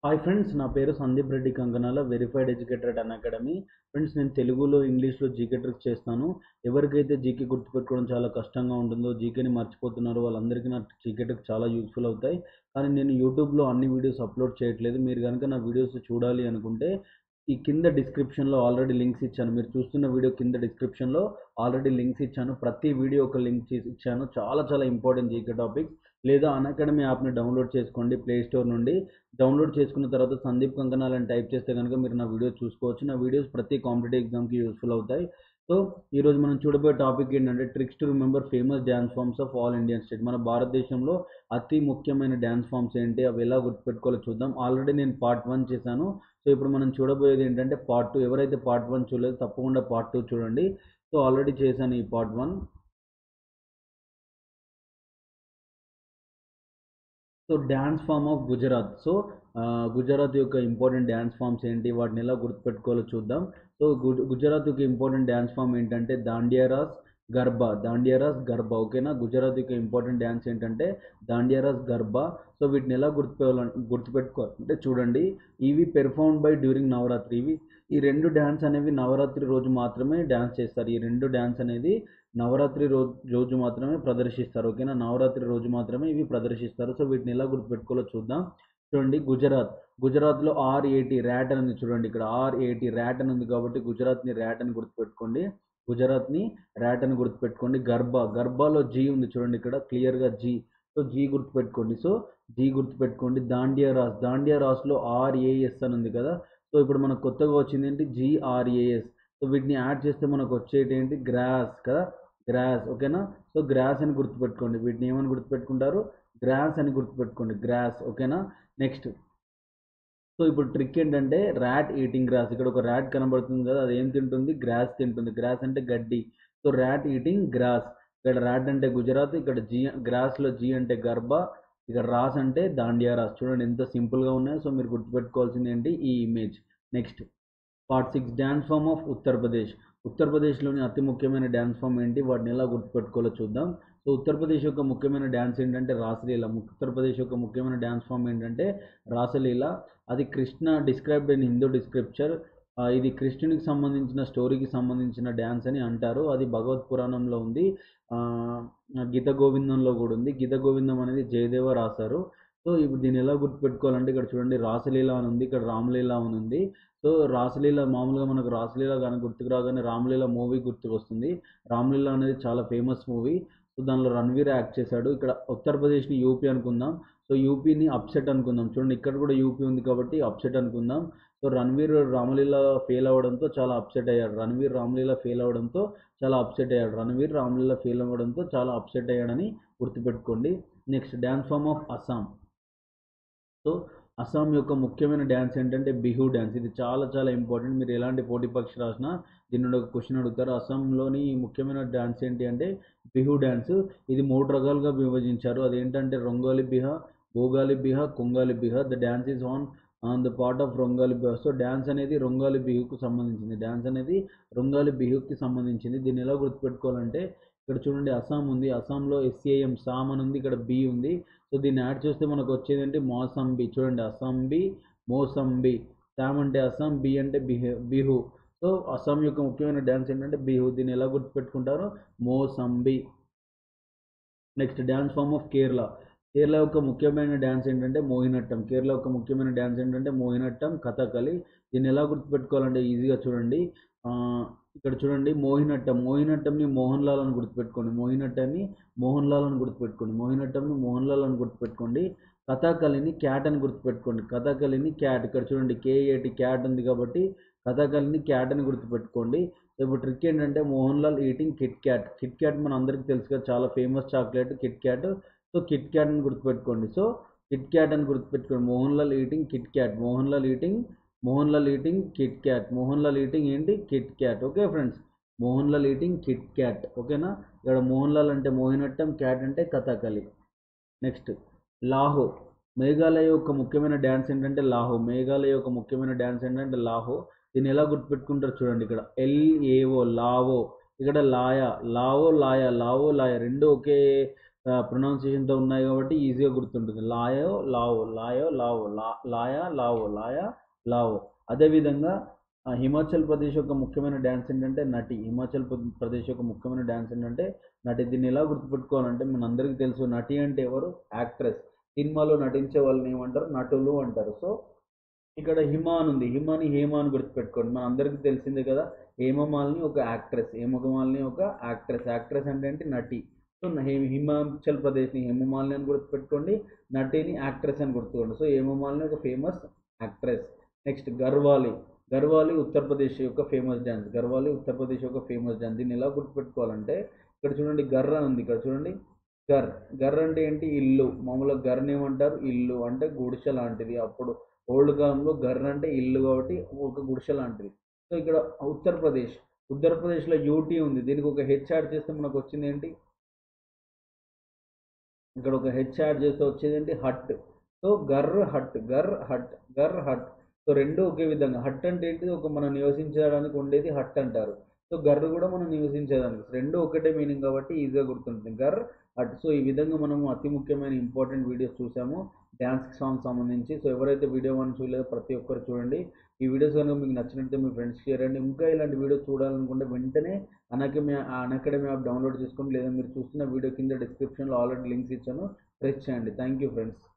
hi friends నా పేరు Sandeep Reddy Kankanala verified educated Unacademy friends నేను తెలుగులో ఇంగ్లీష్లో జీకే ట్రిక్స్ చేస్తాను ఎవరికైతే జీకే గుర్తుపెట్టుకోవడం చాలా కష్టంగా ఉంటుందో జీకేని మర్చిపోతున్నారో వాళ్ళందరికీ నా జీకే ట్రిక్స్ చాలా యూస్ఫుల్ అవుతాయి కానీ నేను యూట్యూబ్లో అన్ని వీడియోస్ అప్లోడ్ చేయట్లేదు మీరు కనుక నా వీడియోస్ చూడాలి అనుకుంటే ఈ కింద డిస్క్రిప్షన్లో ఆల్రెడీ లింక్స్ ఇచ్చాను మీరు చూస్తున్న వీడియో కింద డిస్క్రిప్షన్లో ఆల్రెడీ లింక్స్ ఇచ్చాను ప్రతి వీడియో ఒక లింక్ ఇచ్చాను చాలా చాలా ఇంపార్టెంట్ జీకే టాపిక్ లేదా అన్ అకాడమీ యాప్ని డౌన్లోడ్ చేసుకోండి ప్లే స్టోర్ నుండి డౌన్లోడ్ చేసుకున్న తర్వాత సందీప్ కంకనాల్ అని టైప్ చేస్తే కనుక మీరు నా వీడియోస్ చూసుకోవచ్చు నా వీడియోస్ ప్రతి కాంపిటేటివ్ ఎగ్జామ్కి యూస్ఫుల్ అవుతాయి సో ఈరోజు మనం చూడబోయే టాపిక్ ఏంటంటే tricks to remember famous dance forms of all Indian state మన భారతదేశంలో అతి ముఖ్యమైన డ్యాన్స్ ఫామ్స్ ఏంటి అవి ఎలా గుర్తుపెట్టుకోవాలో చూద్దాం ఆల్రెడీ నేను పార్ట్ వన్ చేశాను సో ఇప్పుడు మనం చూడబోయేది ఏంటంటే పార్ట్ టూ ఎవరైతే పార్ట్ వన్ చూడలేదు తప్పకుండా పార్ట్ టూ చూడండి సో ఆల్రెడీ చేశాను ఈ part one so dance form of Gujarat so Gujarat యొక్క ఇంపార్టెంట్ డ్యాన్స్ ఫామ్స్ ఏంటి వాటిని ఎలా గుర్తుపెట్టుకోవాలో చూద్దాం సో గుజరాత్ యొక్క ఇంపార్టెంట్ డ్యాన్స్ ఫామ్ ఏంటంటే దాండియారాస్ గర్బా దాండియారాస్ గర్బా ఓకేనా గుజరాత్ యొక్క ఇంపార్టెంట్ డ్యాన్స్ ఏంటంటే దాండియారాస్ గర్బా సో వీటిని ఎలా గుర్తుపెట్టాలి గుర్తుపెట్టుకోవాలంటే చూడండి ఇవి పెర్ఫార్మ్ బై డ్యూరింగ్ నవరాత్రి ఇవి ఈ రెండు డ్యాన్స్ అనేవి నవరాత్రి రోజు మాత్రమే డ్యాన్స్ చేస్తారు ఈ రెండు డ్యాన్స్ అనేది నవరాత్రి రోజు రోజు మాత్రమే ప్రదర్శిస్తారు ఓకేనా నవరాత్రి రోజు మాత్రమే ఇవి ప్రదర్శిస్తారు సో వీటిని ఎలా గుర్తుపెట్టుకోవాలో చూద్దాం చూడండి గుజరాత్ గుజరాత్లో ఆర్ ఏటీ ర్యాట్ అని ఉంది చూడండి ఇక్కడ ఆర్ ఏటీ ర్యాట్ అని ఉంది కాబట్టి గుజరాత్ని ర్యాట్ అని గుర్తుపెట్టుకోండి గుజరాత్ని ర్యాట్ అని గుర్తుపెట్టుకోండి గర్భా గర్భాలో జీ ఉంది చూడండి ఇక్కడ క్లియర్గా జీ సో జీ గుర్తుపెట్టుకోండి సో జీ గుర్తుపెట్టుకోండి దాండియా రాస్ దాండియా రాస్లో ఆర్ఏఎస్ అని ఉంది కదా సో ఇప్పుడు మనకు కొత్తగా వచ్చింది ఏంటి జిఆర్ఏఎస్ సో వీటిని యాడ్ చేస్తే మనకు వచ్చేటి ఏంటి గ్రాస్ కదా గ్రాస్ ఓకేనా సో గ్రాస్ అని గుర్తుపెట్టుకోండి వీటిని ఏమని గుర్తుపెట్టుకుంటారు గ్రాస్ అని గుర్తుపెట్టుకోండి గ్రాస్ ఓకేనా నెక్స్ట్ సో ఇప్పుడు ట్రిక్ ఏంటంటే ర్యాట్ ఈటింగ్ గ్రాస్ ఇక్కడ ఒక ర్యాట్ కనబడుతుంది కదా అది ఏం తింటుంది గ్రాస్ తింటుంది గ్రాస్ అంటే గడ్డి సో ర్యాట్ ఈటింగ్ గ్రాస్ ఇక్కడ ర్యాట్ అంటే గుజరాత్ ఇక్కడ జీ గ్రాస్లో జీ అంటే గర్భ ఇక్కడ రాస్ అంటే దాండియా రాస్ చూడండి ఎంత సింపుల్గా ఉన్నాయో సో మీరు గుర్తుపెట్టుకోవాల్సింది ఏంటి ఈ image next part six dance form of Uttar Pradesh ఉత్తరప్రదేశ్లోని అతి ముఖ్యమైన డ్యాన్స్ ఫామ్ ఏంటి వాటిని ఎలా గుర్తుపెట్టుకోవాలో చూద్దాం సో ఉత్తరప్రదేశ్ యొక్క ముఖ్యమైన డ్యాన్స్ ఏంటంటే రాసలీల ఉత్తరప్రదేశ్ యొక్క ముఖ్యమైన డ్యాన్స్ ఫామ్ ఏంటంటే రాసలీల అది Krishna described in Hindu scripture ఇది కృష్ణునికి సంబంధించిన స్టోరీకి సంబంధించిన డ్యాన్స్ అని అంటారు అది భగవత్ పురాణంలో ఉంది గీత గోవిందంలో కూడా ఉంది గీత గోవిందం అనేది జయదేవ రాశారు సో ఇప్పుడు దీన్ని ఎలా గుర్తుపెట్టుకోవాలంటే ఇక్కడ చూడండి రాసలీల అని ఉంది ఇక్కడ రామలీల అని ఉంది సో రాసలీల మామూలుగా మనకు రాసలీల కానీ గుర్తుకు రాగానే రామలీల మూవీ గుర్తుకు వస్తుంది రామలీల అనేది చాలా ఫేమస్ మూవీ సో దానిలో రణవీర్ యాక్ట్ చేశాడు ఇక్కడ ఉత్తరప్రదేశ్ని యూపీ అనుకుందాం సో యూపీని అప్సెట్ అనుకుందాం చూడండి ఇక్కడ కూడా యూపీ ఉంది కాబట్టి అప్సెట్ అనుకుందాం సో రణవీర్ రామలీల ఫెయిల్ అవ్వడంతో చాలా అప్సెట్ అయ్యాడు రణవీర్ రామలీల ఫెయిల్ అవ్వడంతో చాలా అప్సెట్ అయ్యాడు రణవీర్ రామలీల ఫెయిల్ అవ్వడంతో చాలా అప్సెట్ అయ్యాడని గుర్తుపెట్టుకోండి next dance form of Assam so Assam యొక్క ముఖ్యమైన డ్యాన్స్ ఏంటంటే బిహు డ్యాన్స్ ఇది చాలా చాలా ఇంపార్టెంట్ మీరు ఎలాంటి పోటీ పరీక్ష రాసినా దీని నుండి ఒక క్వశ్చన్ అడుగుతారు అస్సాంలోని ముఖ్యమైన డ్యాన్స్ ఏంటి అంటే బిహు డ్యాన్స్ ఇది మూడు రకాలుగా విభజించారు అదేంటంటే Rongali Bihu Bhogali Bihu Kongali Bihu the dance is on on the part of Rongali Bihu so dance అనేది రొంగాలి బిహుకు సంబంధించింది డ్యాన్స్ అనేది రొంగాలి బిహుకి సంబంధించింది దీన్ని ఎలా గుర్తుపెట్టుకోవాలంటే ఇక్కడ చూడండి అస్సాం ఉంది అస్సాంలో ఎస్ఏఎం సామ్ అని ఉంది ఇక్కడ బి ఉంది సో దీన్ని యాడ్ చేస్తే మనకు వచ్చేది ఏంటి మోసంబి చూడండి అస్సాంబి మోసంబి సామ్ అంటే అస్సాం బి అంటే బిహు బిహు సో అస్సాం యొక్క ముఖ్యమైన డ్యాన్స్ ఏంటంటే బిహు దీన్ని ఎలా గుర్తుపెట్టుకుంటారో mosambi next dance form of Kerala Kerala యొక్క ముఖ్యమైన డ్యాన్స్ ఏంటంటే మోహినట్టం కేరళ యొక్క ముఖ్యమైన డ్యాన్స్ ఏంటంటే మోహినట్టం కథకళి దీన్ని ఎలా గుర్తుపెట్టుకోవాలంటే ఈజీగా చూడండి ఇక్కడ చూడండి మోహినట్టం మోహినట్టంని మోహన్ లాల్ అని గుర్తుపెట్టుకోండి మోహినట్టాన్ని మోహన్ లాల్ అని గుర్తుపెట్టుకోండి మోహినట్టంని మోహన్ లాల్ అని గుర్తుపెట్టుకోండి కథాకళిని క్యాట్ అని గుర్తుపెట్టుకోండి కథాకళిని క్యాట్ ఇక్కడ చూడండి కేఏటి క్యాట్ ఉంది కాబట్టి కథాకళిని క్యాట్ అని గుర్తుపెట్టుకోండి ఇప్పుడు ట్రిక్ ఏంటంటే Mohan Lal eating KitKat KitKat మన అందరికీ తెలుసు కదా చాలా famous chocolate KitKat so KitKat అని గుర్తుపెట్టుకోండి సో కిట్ క్యాట్ అని గుర్తుపెట్టుకోండి Mohan Lal eating KitKat Mohan Lal eating Mohan Lal eating KitKat Mohan Lal eating ఏంటి KitKat okay friends Mohan Lal eating KitKat ఓకేనా ఇక్కడ మోహన్ లాల్ అంటే మోహినట్టం క్యాట్ అంటే కథకళి నెక్స్ట్ లాహో మేఘాలయ యొక్క ముఖ్యమైన డ్యాన్స్ ఏంటంటే లాహో మేఘాలయ యొక్క ముఖ్యమైన డ్యాన్స్ ఏంటంటే లాహో దీన్ని ఎలా గుర్తుపెట్టుకుంటారు చూడండి ఇక్కడ ఎల్ఏఓ లావో ఇక్కడ లాయా లావో లాయా లావో లాయా రెండు ఒకే ప్రొనౌన్సియేషన్తో ఉన్నాయి కాబట్టి ఈజీగా గుర్తుంటుంది లాయో లావో లాయో లావో లా లాయా లావో లాయా లావో అదేవిధంగా ఆ, హిమాచల్ ప్రదేశ్ యొక్క ముఖ్యమైన డ్యాన్స్ ఏంటంటే నటి హిమాచల్ ప్ర- ప్రదేశ్ యొక్క ముఖ్యమైన డ్యాన్స్ ఏంటంటే నటి దీన్ని ఎలా గుర్తుపెట్టుకోవాలంటే మనందరికీ తెలుసు నటి అంటే ఎవరు యాక్ట్రెస్ సినిమాలో నటించే వాళ్ళని ఏమంటారు నటులు అంటారు సో ఇక్కడ హిమ అని ఉంది హిమాని హేమ అని గుర్తుపెట్టుకోండి మన అందరికీ తెలిసిందే కదా హేమమాలిని ఒక యాక్ట్రెస్ హేమమాలిని ఒక యాక్ట్రెస్ యాక్ట్రెస్ అంటే ఏంటి నటి సో హే- హిమాచల్ ప్రదేశ్ని హేమమాలిని అని గుర్తుపెట్టుకోండి నటిని యాక్ట్రెస్ అని గుర్తుకోండి సో హేమమాలిని ఒక famous actress next Garhwali Garhwali Uttar Pradesh యొక్క ఫేమస్ డ్యాన్స్ గర్వాలి ఉత్తరప్రదేశ్ యొక్క ఫేమస్ డ్యాన్స్ దీన్ని ఎలా గుర్తుపెట్టుకోవాలంటే ఇక్కడ చూడండి గర్ర అని ఉంది ఇక్కడ చూడండి గర్ గర్ అంటే ఏంటి ఇల్లు మామూలుగా గర్ని ఏమంటారు ఇల్లు అంటే గుడిసె లాంటిది అప్పుడు ఓల్డ్ కాలంలో గర్ అంటే ఇల్లు కాబట్టి ఒక గుడిసె లాంటిది సో ఇక్కడ ఉత్తరప్రదేశ్ ఉత్తరప్రదేశ్లో యూటీ ఉంది దీనికి ఒక హెచ్ యాడ్ చేస్తే మనకు వచ్చింది ఏంటి ఇక్కడ ఒక హెచ్ యాడ్ చేస్తే వచ్చేది ఏంటి హట్ సో గర్ హట్ గర్ హట్ గర్ హట్ సో రెండు ఒకే విధంగా హట్ అంటే ఏంటిది ఒక మనం నివసించడానికి ఉండేది హట్ అంటారు సో గర్ కూడా మనం నివసించేదానికి రెండు ఒకటే మీనింగ్ కాబట్టి ఈజీగా గుర్తుంటుంది గర్ హట్ సో ఈ విధంగా మనము అతి ముఖ్యమైన ఇంపార్టెంట్ వీడియోస్ చూసాము డ్యాన్స్ సాంగ్ సంబంధించి సో ఎవరైతే వీడియో వన్ చూడలేదో ప్రతి ఒక్కరు చూడండి ఈ వీడియోస్ కనుక మీకు నచ్చినట్లయితే మీ ఫ్రెండ్స్కి షేర్ చేయండి ఇంకా ఇలాంటి వీడియోస్ చూడాలనుకుంటే వెంటనే అన్అకాడమీ అన్అకాడమీ యాప్ డౌన్లోడ్ చేసుకోండి లేదా మీరు చూస్తున్న వీడియో కింద డిస్క్రిప్షన్లో ఆల్రెడీ లింక్స్ ఇచ్చాను ప్రెస్ చేయండి థ్యాంక్ యూ ఫ్రెండ్స్